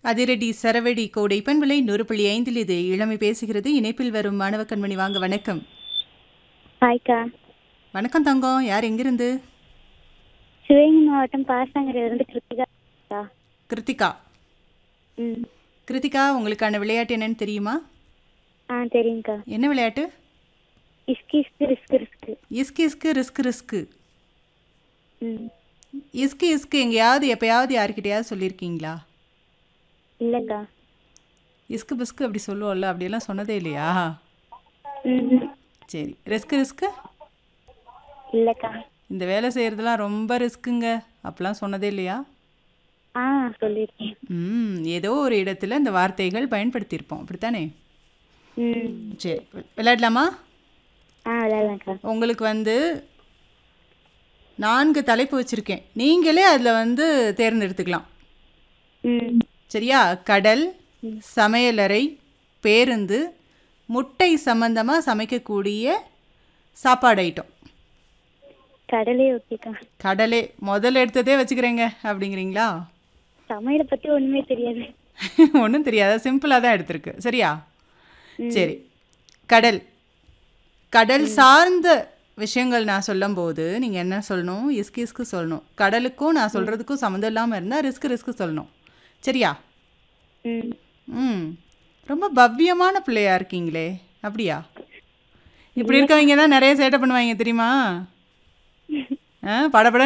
அதிரடி சரவெடி கோடை பண்பலை நூறு புள்ளி ஐந்தில் இது இளமை பேசுகிறது இணைப்பில் வரும் மாணவ கண்மணி வாங்க வணக்கம் ஹாய்க்கா வணக்கம் தங்கம் யார் எங்கிருந்து சிவகங்கை மாவட்டம் பாசாங்கரையிலிருந்து கிருத்திகா அக்கா. கிருத்திகா ம் கிருத்திகா உங்களுக்கான விளையாட்டு என்னன்னு தெரியுமா ஆ தெரியுங்க்கா என்ன விளையாட்டு இஸ்கி இஸ்கு ரிஸ்க் ரிஸ்க்கு இஸ்கு இஸ்கு ரிஸ்க் ரிஸ்க்கு ம் இஸ்கு இஸ்கு எங்கேயாவது எப்பயாவது யாருக்கிட்டையாவது சொல்லியிருக்கீங்களா இல்லைக்கா இஸ்கு பிஸ்கு அப்படி சொல்லுவோம்ல அப்படியெல்லாம் சொன்னதே இல்லையா ம் சரி ரிஸ்க் ரிஸ்க்கு இல்லைக்கா இந்த வேலை செய்கிறதுலாம் ரொம்ப ரிஸ்க்குங்க அப்படிலாம் சொன்னதே இல்லையா ஆ சொல்லியிருக்கேன் ம் ஏதோ ஒரு இடத்துல இந்த வார்த்தைகள் பயன்படுத்தியிருப்போம் அப்படித்தானே ம் சரி வி- விளையாடலாமா ஆ விளையாடலாம்க்கா உங்களுக்கு வந்து நான்கு தலைப்பு வச்சுருக்கேன் நீங்களே அதில் வந்து தேர்ந்தெடுத்துக்கலாம் ம் சரியா கடல் சமையலறை பேருந்து முட்டை சம்பந்தமாக சமைக்கக்கூடிய சாப்பாடு ஐட்டம் கடலே ஓகேக்கா கடலே முதல்ல எடுத்ததே வச்சுக்கிறேங்க அப்படிங்கிறீங்களா சமையலை பற்றி ஒன்றுமே தெரியாது ஒன்றும் தெரியாத சிம்பிளாக தான் எடுத்திருக்கு சரியா சரி கடல் கடல் சார்ந்த விஷயங்கள் நான் சொல்லும்போது நீங்கள் என்ன சொல்லணும் இஸ்கு இஸ்கு சொல்லணும் கடலுக்கும் நான் சொல்கிறதுக்கும் சம்மந்தம் இல்லாமல் இருந்தால் ரிஸ்க் ரிஸ்க் சொல்லணும் சரியா ம் ம் ரொம்ப பவ்யமான பிள்ளையா இருக்கீங்களே அப்படியா இப்படி இருக்கவங்க தான் நிறைய சேட்டை பண்ணுவாங்க தெரியுமா ஆ படபட